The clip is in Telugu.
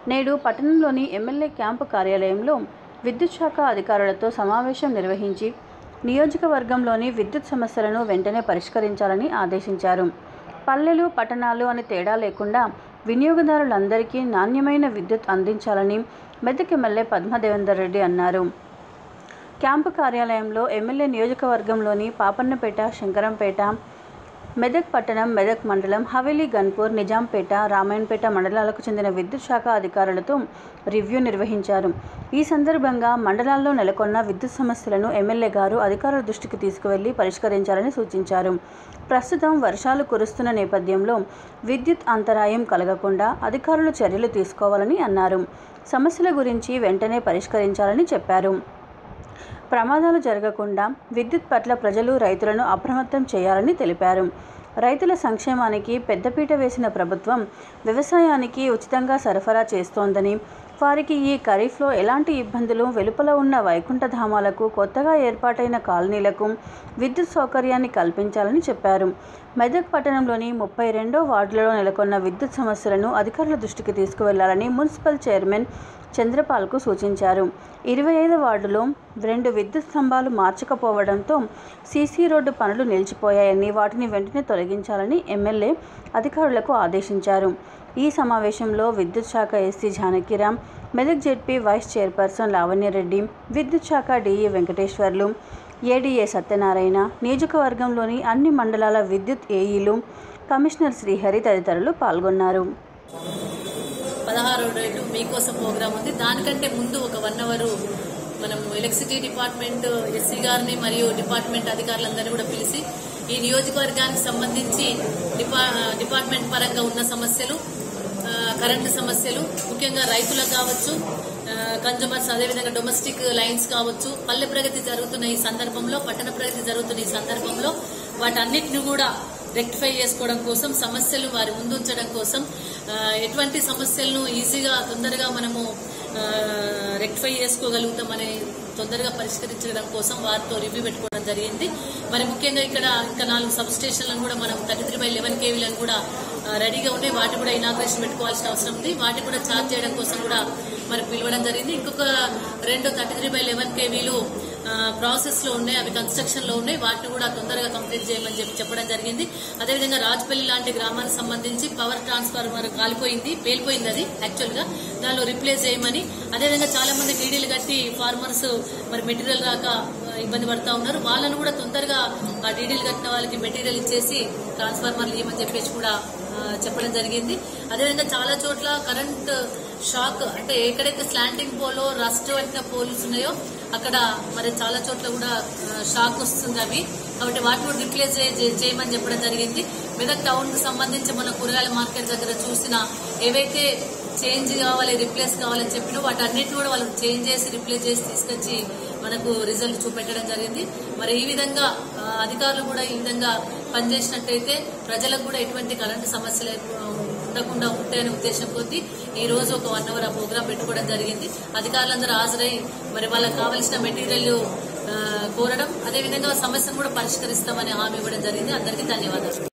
నేడు పట్టణంలోని ఎమ్మెల్యే క్యాంపు కార్యాలయంలో విద్యుత్ శాఖ అధికారులతో సమావేశం నిర్వహించి నియోజకవర్గంలోని విద్యుత్ సమస్యలను వెంటనే పరిష్కరించాలని ఆదేశించారు పల్లెలు పట్టణాలు అని తేడా లేకుండా వినియోగదారులందరికీ నాణ్యమైన విద్యుత్ అందించాలని మెదక్ ఎమ్మెల్యే పద్మదేవేందర్ రెడ్డి అన్నారు క్యాంపు కార్యాలయంలో ఎమ్మెల్యే నియోజకవర్గంలోని పాపన్నపేట శంకరంపేట మెదక్ పట్టణం మెదక్ మండలం హవేలీ గన్పూర్ నిజాంపేట రామాయణపేట మండలాలకు చెందిన విద్యుత్ శాఖ అధికారులతో రివ్యూ నిర్వహించారు ఈ సందర్భంగా మండలాల్లో నెలకొన్న విద్యుత్ సమస్యలను ఎమ్మెల్యే గారు అధికారుల దృష్టికి తీసుకువెళ్లి పరిష్కరించాలని సూచించారు ప్రస్తుతం వర్షాలు కురుస్తున్న నేపథ్యంలో విద్యుత్ అంతరాయం కలగకుండా అధికారులు చర్యలు తీసుకోవాలని అన్నారు సమస్యల గురించి వెంటనే పరిష్కరించాలని చెప్పారు ప్రమాదాలు జరగకుండా విద్యుత్ పట్ల ప్రజలు రైతులను అప్రమత్తం చేయాలని తెలిపారు రైతుల సంక్షేమానికి పెద్దపీట వేసిన ప్రభుత్వం వ్యవసాయానికి ఉచితంగా సరఫరా చేస్తోందని వారికి ఈ ఖరీఫ్లో ఎలాంటి ఇబ్బందులు వెలుపల ఉన్న వైకుంఠధామాలకు కొత్తగా ఏర్పాటైన కాలనీలకు విద్యుత్ సౌకర్యాన్ని కల్పించాలని చెప్పారు మెదక్ పట్టణంలోని ముప్పై రెండో వార్డులలో నెలకొన్న విద్యుత్ సమస్యలను అధికారుల దృష్టికి తీసుకువెళ్లాలని మున్సిపల్ చైర్మన్ చంద్రపాల్కు సూచించారు ఇరవై ఐదు వార్డులో రెండు విద్యుత్ స్తంభాలు మార్చకపోవడంతో సీసీ రోడ్డు పనులు నిలిచిపోయాయని వాటిని వెంటనే తొలగించాలని ఎమ్మెల్యే అధికారులకు ఆదేశించారు ఈ సమావేశంలో విద్యుత్ శాఖ SC Janakiram Medak ZP vice chairperson Lavanya Reddy విద్యుత్ శాఖ డిఈ వెంకటేశ్వర్లు ఏడీఏ సత్యనారాయణ నియోజకవర్గంలోని అన్ని మండలాల విద్యుత్ ఏఈలు కమిషనర్ శ్రీహరి తదితరులు పాల్గొన్నారు పదహారో డేటు మీకోసం ప్రోగ్రామ్ ఉంది దానికంటే ముందు ఒక వన్ అవర్ మనం ఎలక్ట్రిసిటీ డిపార్ట్మెంట్ ఎస్సీ గారిని మరియు డిపార్ట్మెంట్ అధికారులందరినీ కూడా పిలిచి ఈ నియోజకవర్గానికి సంబంధించి డిపా డిపార్ట్మెంట్ పరంగా ఉన్న సమస్యలు ఆ, కరెంటు సమస్యలు ముఖ్యంగా రైతులకు కావచ్చు ఆ, కన్జ్యూమర్స్ అదేవిధంగా డొమెస్టిక్ లైన్స్ కావచ్చు పల్లె ప్రగతి జరుగుతున్న ఈ సందర్భంలో పట్టణ ప్రగతి జరుగుతున్న ఈ సందర్భంలో వాటన్నిటిని కూడా రెక్టిఫై చేసుకోవడం కోసం సమస్యలు వారి ముందు ఉంచడం కోసం ఆ, ఎటువంటి సమస్యలను ఈజీగా తొందరగా మనము రెక్టిఫై చేసుకోగలుగుతామని తొందరగా పరిష్కరించడం కోసం వారితో రివ్యూ పెట్టుకోవడం జరిగింది మరి ముఖ్యంగా ఇక్కడ ఇంకా నాలుగు సబ్ స్టేషన్లను కూడా మనం థర్టీ త్రీ బై లెవెన్ కేవీలను కూడా ఆ, రెడీగా ఉన్నాయి వాటి కూడా ఇనాగ్రేషన్ పెట్టుకోవాల్సిన అవసరం ఉంది వాటి కూడా ఛార్జ్ చేయడం కోసం కూడా మరి పిలవడం జరిగింది ఇంకొక రెండు థర్టీ త్రీ బై లెవెన్ కేవీలు ప్రాసెస్ లో ఉన్నాయి అవి కన్స్ట్రక్షన్ లో ఉన్నాయి వాటిని కూడా తొందరగా కంప్లీట్ చేయమని చెప్పి చెప్పడం జరిగింది అదేవిధంగా రాజపల్లి లాంటి గ్రామానికి సంబంధించి పవర్ ట్రాన్స్ఫార్మర్ కాలిపోయింది పేలిపోయింది అది యాక్చువల్ గా దానిలో రిప్లేస్ చేయమని అదేవిధంగా చాలా మంది డీడీలు కట్టి ఫార్మర్స్ మరి మెటీరియల్ రాక ఆ, ఇబ్బంది పడతా ఉన్నారు వాళ్ళను కూడా తొందరగా ఆ డీడీలు కట్టిన వాళ్ళకి మెటీరియల్ ఇచ్చేసి ట్రాన్స్ఫార్మర్లు ఇవ్వమని చెప్పేసి కూడా ఆ, చెప్పడం జరిగింది అదేవిధంగా చాలా చోట్ల కరెంట్ షాక్ అంటే ఎక్కడైతే స్లాంటింగ్ పోలో రస్ట్ పట్టిన పోల్స్ ఉన్నాయో అక్కడ మరి చాలా చోట్ల కూడా ఆ, షాక్ వస్తుంది అవి కాబట్టి వాటిని కూడా రిప్లేస్ చే- చేయమని చెప్పడం జరిగింది మెదక్ టౌన్ కు సంబంధించి మన కూరగాయల మార్కెట్ దగ్గర చూసిన ఏవైతే చేంజ్ కావాలి రిప్లేస్ కావాలని చెప్పినో వాటి అన్నిటిని కూడా వాళ్ళు చేంజ్ చేసి రిప్లేస్ చేసి తీసుకొచ్చి మనకు రిజల్ట్ చూపెట్టడం జరిగింది మరి ఈ విధంగా ఆ, అధికారులు కూడా ఈ విధంగా పనిచేసినట్టయితే ప్రజలకు కూడా ఎటువంటి కరెంటు సమస్యలు ఉండకుండా ఉంటాయనే ఉద్దేశం కొద్దీ ఈ రోజు ఒక వన్ అవర్ ఆ ప్రోగ్రామ్ పెట్టుకోవడం జరిగింది అధికారులందరూ హాజరై మరి వాళ్ళకి కావలసిన మెటీరియల్ కోరడం అదేవిధంగా సమస్యను కూడా పరిష్కరిస్తామని హామీ ఇవ్వడం జరిగింది అందరికీ ధన్యవాదాలు